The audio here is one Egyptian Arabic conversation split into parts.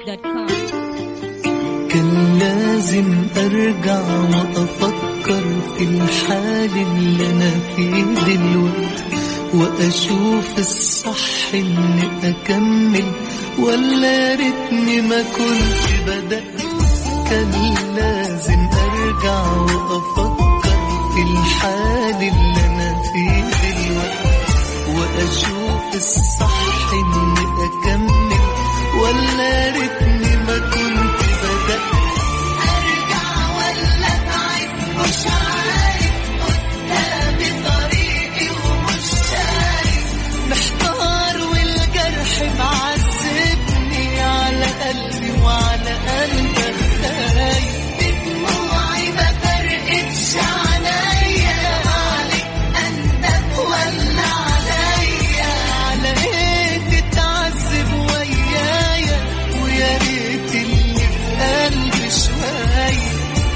arabmix.com كان لازم ارجع وافكر في الحال اللي انا فيه دلوقتي واشوف الصح اني اكمل ولا يا ريتني ما كنت بدات كان لازم ارجع وافكر في الحال اللي انا فيه دلوقتي واشوف الصح اني اكمل ولا يا ريتني ما كنت بدات ارجع ولا ابعد مش عارف قدامي طريقي ومش شايف محتار والجرح معذبني على قلبي وعلى قلبك خايف دموعي ما فرقتش عليا عليك اندم ولا عليا على ايه تتعذب ويايا ويا ريت اللي في قلبي شويه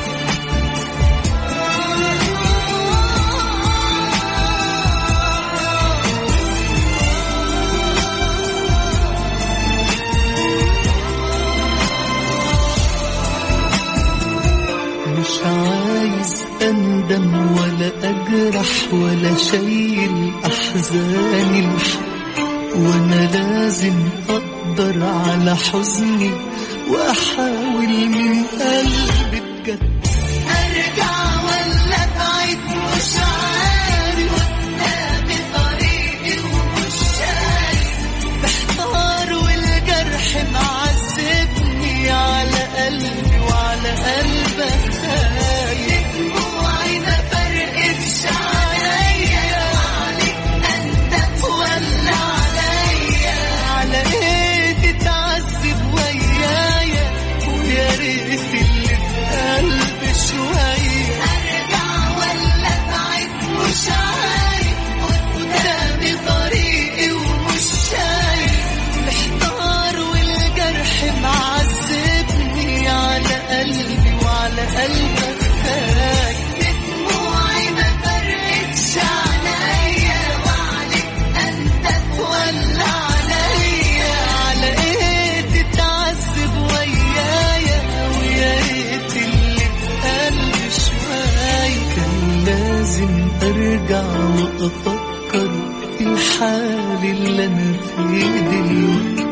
مش عايز اندم ولا اجرح ولا شيل احزاني الحق وانا لازم اقدر على حزني واحاول من قلبي بجد ارجع ولا ابعد مش عارف قدامي طريقي ومش شايف محتار والجرح معذبني على قلبي وعلى قلبك خايف دموعي ما فرقتش عليا عليك انت ولا عليا على ايه تتعذب ويايا ويا ريت اللي في قلبي شويه ارجع ولا ابعد مش عارف قدامي طريقي ومش شايف محتار والجرح معذبني على قلبي وعلى قلبك خايف دموعي ما فرقتش عليا وعليك انت ولا عليا على ايه تتعذب ويايا ويا ريت اللي في قلبي شويه كان لازم ارجع وافكر في الحال اللي انا فيه دلوقتي